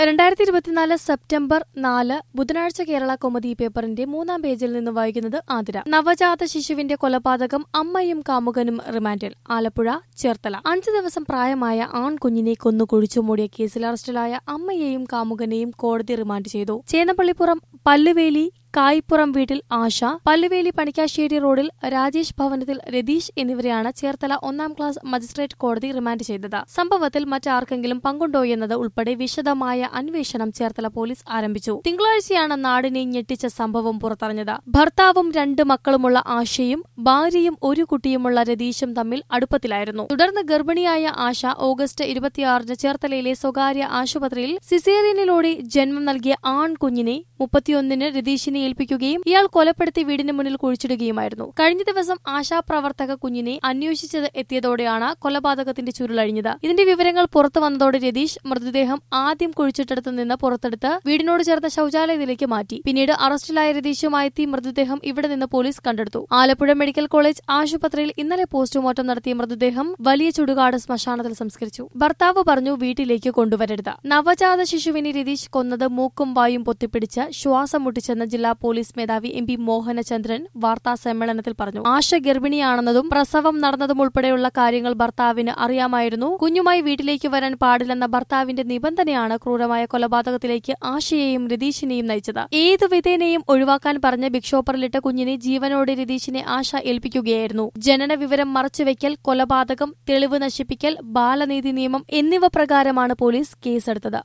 രണ്ടായിരത്തി ഇരുപത്തിനാല് സെപ്റ്റംബർ നാല് ബുധനാഴ്ച കേരള കൊമതി പേപ്പറിന്റെ മൂന്നാം പേജിൽ നിന്ന് വായിക്കുന്നത് ആതിര നവജാത ശിശുവിന്റെ കൊലപാതകം അമ്മയും കാമുകനും റിമാൻഡിൽ ആലപ്പുഴ ചേർത്തല അഞ്ചു ദിവസം പ്രായമായ ആൺകുഞ്ഞിനെ കൊന്നു കുഴിച്ചുമൂടിയ കേസിൽ അറസ്റ്റിലായ അമ്മയെയും കാമുകനെയും കോടതി റിമാൻഡ് ചെയ്തു ചേന്നപ്പള്ളിപ്പുറം പല്ലുവേലി കായ്പുറം വീട്ടിൽ ആശ പല്ലുവേലി പണിക്കാശ്ശേരി റോഡിൽ രാജേഷ് ഭവനത്തിൽ രതീഷ് എന്നിവരെയാണ് ചേർത്തല ഒന്നാം ക്ലാസ് മജിസ്ട്രേറ്റ് കോടതി റിമാൻഡ് ചെയ്തത് സംഭവത്തിൽ മറ്റാർക്കെങ്കിലും പങ്കുണ്ടോയെന്നത് ഉൾപ്പെടെ വിശദമായ അന്വേഷണം ചേർത്തല പോലീസ് ആരംഭിച്ചു തിങ്കളാഴ്ചയാണ് നാടിനെ ഞെട്ടിച്ച സംഭവം പുറത്തറിഞ്ഞത് ഭർത്താവും രണ്ട് മക്കളുമുള്ള ആശയും ഭാര്യയും ഒരു കുട്ടിയുമുള്ള രതീഷും തമ്മിൽ അടുപ്പത്തിലായിരുന്നു തുടർന്ന് ഗർഭിണിയായ ആശ ഓഗസ്റ്റ് ഇരുപത്തിയാറിന് ചേർത്തലയിലെ സ്വകാര്യ ആശുപത്രിയിൽ സിസേറിയനിലൂടെ ജന്മം നൽകിയ ആൺകുഞ്ഞിനെ മുപ്പത്തിയൊന്നിന് രതീഷിനെ ഏൽപ്പിക്കുകയും ഇയാൾ കൊലപ്പെടുത്തി വീടിന് മുന്നിൽ കുഴിച്ചിടുകയുമായിരുന്നു കഴിഞ്ഞ ദിവസം ആശാപ്രവർത്തക കുഞ്ഞിനെ അന്വേഷിച്ചത് എത്തിയതോടെയാണ് കൊലപാതകത്തിന്റെ ചുരുളഴിഞ്ഞത് ഇതിന്റെ വിവരങ്ങൾ പുറത്തു വന്നതോടെ രതീഷ് മൃതദേഹം ആദ്യം കുഴിച്ചിട്ടിടത്ത് നിന്ന് പുറത്തെടുത്ത് വീടിനോട് ചേർന്ന ശൌചാലയത്തിലേക്ക് മാറ്റി പിന്നീട് അറസ്റ്റിലായ രതീഷുമായി എത്തി മൃതദേഹം ഇവിടെ നിന്ന് പോലീസ് കണ്ടെടുത്തു ആലപ്പുഴ മെഡിക്കൽ കോളേജ് ആശുപത്രിയിൽ ഇന്നലെ പോസ്റ്റ്മോർട്ടം നടത്തിയ മൃതദേഹം വലിയ ചുടുകാട് ശ്മശാനത്തിൽ സംസ്കരിച്ചു ഭർത്താവ് പറഞ്ഞു വീട്ടിലേക്ക് കൊണ്ടുവരരുത് നവജാത ശിശുവിനെ രതീഷ് കൊന്നത് മൂക്കും വായും പൊത്തിപ്പിടിച്ച് ശ്വാസം മുട്ടിച്ചെന്ന് ജില്ലാ പോലീസ് മേധാവി എം പി മോഹനചന്ദ്രൻ വാർത്താ സമ്മേളനത്തിൽ പറഞ്ഞു ആശ ഗർഭിണിയാണെന്നതും പ്രസവം നടന്നതും ഉൾപ്പെടെയുള്ള കാര്യങ്ങൾ ഭർത്താവിന് അറിയാമായിരുന്നു കുഞ്ഞുമായി വീട്ടിലേക്ക് വരാൻ പാടില്ലെന്ന ഭർത്താവിന്റെ നിബന്ധനയാണ് ക്രൂരമായ കൊലപാതകത്തിലേക്ക് ആശയെയും രതീഷിനെയും നയിച്ചത് ഏതു വിധേനയും ഒഴിവാക്കാൻ പറഞ്ഞ ബിക്ഷോപ്പറിലിട്ട കുഞ്ഞിനെ ജീവനോടെ രതീഷിനെ ആശ ഏൽപ്പിക്കുകയായിരുന്നു ജനന വിവരം മറച്ചുവെക്കൽ കൊലപാതകം തെളിവ് നശിപ്പിക്കൽ ബാലനീതി നിയമം എന്നിവ പ്രകാരമാണ് പോലീസ് കേസെടുത്തത്